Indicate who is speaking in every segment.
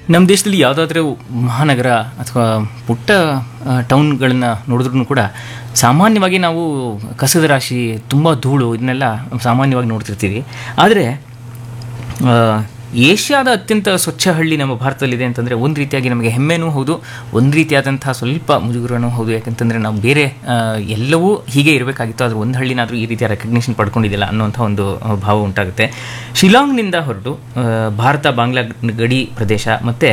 Speaker 1: ನಮ್ಮ ದೇಶದಲ್ಲಿ ಯಾವುದಾದ್ರೂ ಮಹಾನಗರ ಅಥವಾ ಪುಟ್ಟ ಟೌನ್ಗಳನ್ನು ನೋಡಿದ್ರೂ ಕೂಡ ಸಾಮಾನ್ಯವಾಗಿ ನಾವು ಕಸದ ರಾಶಿ ತುಂಬ ಧೂಳು ಇದನ್ನೆಲ್ಲ ಸಾಮಾನ್ಯವಾಗಿ ನೋಡ್ತಿರ್ತೀವಿ ಆದರೆ ಆ, ಏಷ್ಯಾದ ಅತ್ಯಂತ ಸ್ವಚ್ಛ ಹಳ್ಳಿ ನಮ್ಮ ಭಾರತದಲ್ಲಿದೆ ಅಂತಂದರೆ ಒಂದು ರೀತಿಯಾಗಿ ನಮಗೆ ಹೆಮ್ಮೆನೂ ಹೌದು ಒಂದು ರೀತಿಯಾದಂತಹ ಸ್ವಲ್ಪ ಮುಜುಗರನೂ ಹೌದು ಯಾಕಂತಂದರೆ ನಾವು ಬೇರೆ ಆ, ಎಲ್ಲವೂ ಹೀಗೆ ಇರಬೇಕಾಗಿತ್ತು ಆದರೆ ಒಂದು ಹಳ್ಳಿನಾದರೂ ಈ ರೀತಿಯ ರೆಕಗ್ನಿಷನ್ ಪಡ್ಕೊಂಡಿದ್ದಿಲ್ಲ ಅನ್ನುವಂಥ ಒಂದು ಆ, ಭಾವ ಉಂಟಾಗುತ್ತೆ ಶಿಲಾಂಗ್ನಿಂದ ಹೊರಟು ಆ, ಭಾರತ ಬಾಂಗ್ಲಾ ಗಡಿ ಪ್ರದೇಶ ಮತ್ತು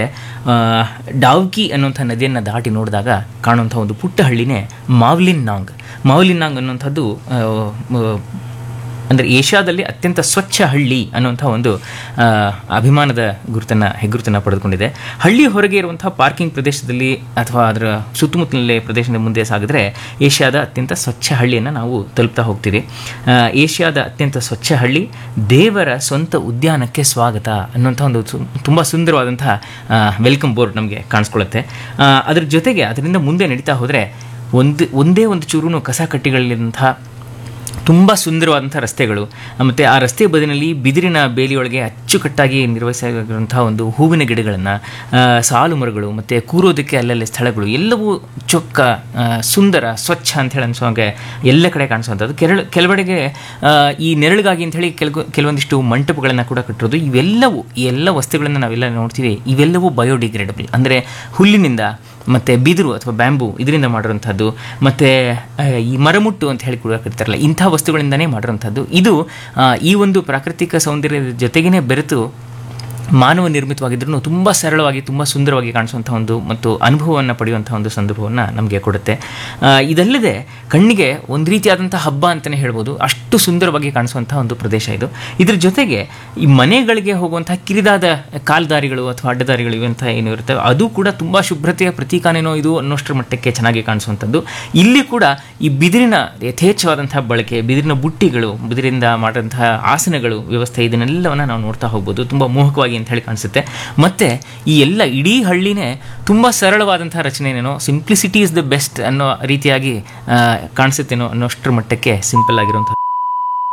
Speaker 1: ಡಾವ್ಕಿ ಅನ್ನುವಂಥ ನದಿಯನ್ನು ದಾಟಿ ನೋಡಿದಾಗ ಕಾಣುವಂಥ ಒಂದು ಪುಟ್ಟ ಹಳ್ಳಿನೇ ಮಾವ್ಲಿನ್ ನಾಂಗ್ ಮಾವ್ಲಿನ್ ನಾಂಗ್ ಅನ್ನುವಂಥದ್ದು ಆ, ಮ- ಅಂದರೆ ಏಷ್ಯಾದಲ್ಲಿ ಅತ್ಯಂತ ಸ್ವಚ್ಛ ಹಳ್ಳಿ ಅನ್ನುವಂಥ ಒಂದು ಆ, ಅಭಿಮಾನದ ಗುರುತನ್ನು ಹೆಗ್ಗುರುತನ್ನು ಪಡೆದುಕೊಂಡಿದೆ ಹಳ್ಳಿ ಹೊರಗೆ ಇರುವಂಥ ಪಾರ್ಕಿಂಗ್ ಪ್ರದೇಶದಲ್ಲಿ ಅಥವಾ ಅದರ ಸುತ್ತಮುತ್ತಲೇ ಪ್ರದೇಶದ ಮುಂದೆ ಸಾಗಿದ್ರೆ ಏಷ್ಯಾದ ಅತ್ಯಂತ ಸ್ವಚ್ಛ ಹಳ್ಳಿಯನ್ನು ನಾವು ತಲುಪ್ತಾ ಹೋಗ್ತೀವಿ ಆ, ಏಷ್ಯಾದ ಅತ್ಯಂತ ಸ್ವಚ್ಛ ಹಳ್ಳಿ ದೇವರ ಸ್ವಂತ ಉದ್ಯಾನಕ್ಕೆ ಸ್ವಾಗತ ಅನ್ನುವಂಥ ಒಂದು ತುಂಬ ಸುಂದರವಾದಂಥ ವೆಲ್ಕಮ್ ಬೋರ್ಡ್ ನಮಗೆ ಕಾಣಿಸ್ಕೊಳ್ಳುತ್ತೆ ಆ, ಅದ್ರ ಜೊತೆಗೆ ಅದರಿಂದ ಮುಂದೆ ನಡೀತಾ ಹೋದರೆ ಒಂದು ಒಂದೇ ಒಂದು ಚೂರು ಕಸ ಕಟ್ಟಿಗಳಿಂಥ ತುಂಬ ಸುಂದರವಾದಂಥ ರಸ್ತೆಗಳು ಮತ್ತು ಆ ರಸ್ತೆ ಬದಿನಲ್ಲಿ ಬಿದಿರಿನ ಬೇಲಿಯೊಳಗೆ ಅಚ್ಚುಕಟ್ಟಾಗಿ ನಿರ್ವಹಿಸಿರುವಂಥ ಒಂದು ಹೂವಿನ ಗಿಡಗಳನ್ನು ಸಾಲು ಮರಗಳು ಮತ್ತು ಕೂರೋದಕ್ಕೆ ಅಲ್ಲಲ್ಲಿ ಸ್ಥಳಗಳು ಎಲ್ಲವೂ ಚೊಕ್ಕ ಆ, ಸುಂದರ ಸ್ವಚ್ಛ ಅಂತ ಹೇಳಿ ಅನಿಸೋಂಗೆ ಎಲ್ಲ ಕಡೆ ಕಾಣಿಸುವಂಥದ್ದು ಕೆರಳು ಕೆಲವೆಡೆಗೆ ಆ, ಈ ನೆರಳಿಗಾಗಿ ಅಂಥೇಳಿ ಕೆಲವು ಕೆಲವೊಂದಿಷ್ಟು ಮಂಟಪಗಳನ್ನು ಕೂಡ ಕಟ್ಟಿರೋದು ಇವೆಲ್ಲವೂ ಈ ಎಲ್ಲ ವಸ್ತುಗಳನ್ನು ನಾವೆಲ್ಲ ನೋಡ್ತೀವಿ ಇವೆಲ್ಲವೂ ಬಯೋಡಿಗ್ರೇಡಬಲ್ ಅಂದರೆ ಹುಲ್ಲಿನಿಂದ ಮತ್ತು ಬಿದಿರು ಅಥವಾ ಬ್ಯಾಂಬು ಇದರಿಂದ ಮಾಡಿರುವಂಥದ್ದು ಮತ್ತು ಈ ಮರಮುಟ್ಟು ಅಂತ ಹೇಳಿ ಕೂಡ ಕರಿತಾರಲ್ಲ ಇಂಥ ವಸ್ತುಗಳಿಂದನೇ ಮಾಡಿರುವಂಥದ್ದು ಇದು ಆ, ಈ ಒಂದು ಪ್ರಾಕೃತಿಕ ಸೌಂದರ್ಯದ ಜೊತೆಗೇ ಬೆರೆತು ಮಾನವ ನಿರ್ಮಿತವಾಗಿದ್ರೂ ತುಂಬ ಸರಳವಾಗಿ ತುಂಬ ಸುಂದರವಾಗಿ ಕಾಣಿಸುವಂಥ ಒಂದು ಮತ್ತು ಅನುಭವವನ್ನು ಪಡೆಯುವಂಥ ಒಂದು ಸಂದರ್ಭವನ್ನು ನಮಗೆ ಕೊಡುತ್ತೆ ಆ, ಇದಲ್ಲದೆ ಕಣ್ಣಿಗೆ ಒಂದು ರೀತಿಯಾದಂಥ ಹಬ್ಬ ಅಂತಲೇ ಹೇಳ್ಬೋದು ಅಷ್ಟು ಸುಂದರವಾಗಿ ಕಾಣಿಸುವಂಥ ಒಂದು ಪ್ರದೇಶ ಇದು ಇದ್ರ ಜೊತೆಗೆ ಈ ಮನೆಗಳಿಗೆ ಹೋಗುವಂಥ ಕಿರಿದಾದ ಕಾಲ್ದಾರಿಗಳು ಅಥವಾ ಅಡ್ಡದಾರಿಗಳು ಇವಂಥ ಏನು ಇರ್ತವೆ ಅದು ಕೂಡ ತುಂಬ ಶುಭ್ರತೆಯ ಪ್ರತೀಕಾನೇನೋ ಇದು ಅನ್ನೋಷ್ಟರ ಮಟ್ಟಕ್ಕೆ ಚೆನ್ನಾಗಿ ಕಾಣಿಸುವಂಥದ್ದು ಇಲ್ಲಿ ಕೂಡ ಈ ಬಿದಿರಿನ ಯಥೇಚ್ಛವಾದಂತಹ ಬಳಕೆ ಬಿದಿರಿನ ಬುಟ್ಟಿಗಳು ಬಿದಿರಿಂದ ಮಾಡಿದಂತಹ ಆಸನಗಳು ವ್ಯವಸ್ಥೆ ಇದನ್ನೆಲ್ಲವನ್ನು ನಾವು ನೋಡ್ತಾ ಹೋಗ್ಬೋದು ತುಂಬ ಮೋಹಕವಾಗಿ ಅಂತ ಹೇಳಿ ಕಾಣಿಸುತ್ತೆ ಮತ್ತು ಈ ಎಲ್ಲ ಇಡೀ ಹಳ್ಳಿನೇ ತುಂಬ ಸರಳವಾದಂತಹ ರಚನೆನೇನೋ ಸಿಂಪ್ಲಿಸಿಟಿ ಇಸ್ ದ ಬೆಸ್ಟ್ ಅನ್ನೋ ರೀತಿಯಾಗಿ ಆ, ಕಾಣಿಸುತ್ತೇನೋ ಅನ್ನೋಷ್ಟರ ಮಟ್ಟಕ್ಕೆ ಸಿಂಪಲ್ ಆಗಿರುವಂಥದ್ದು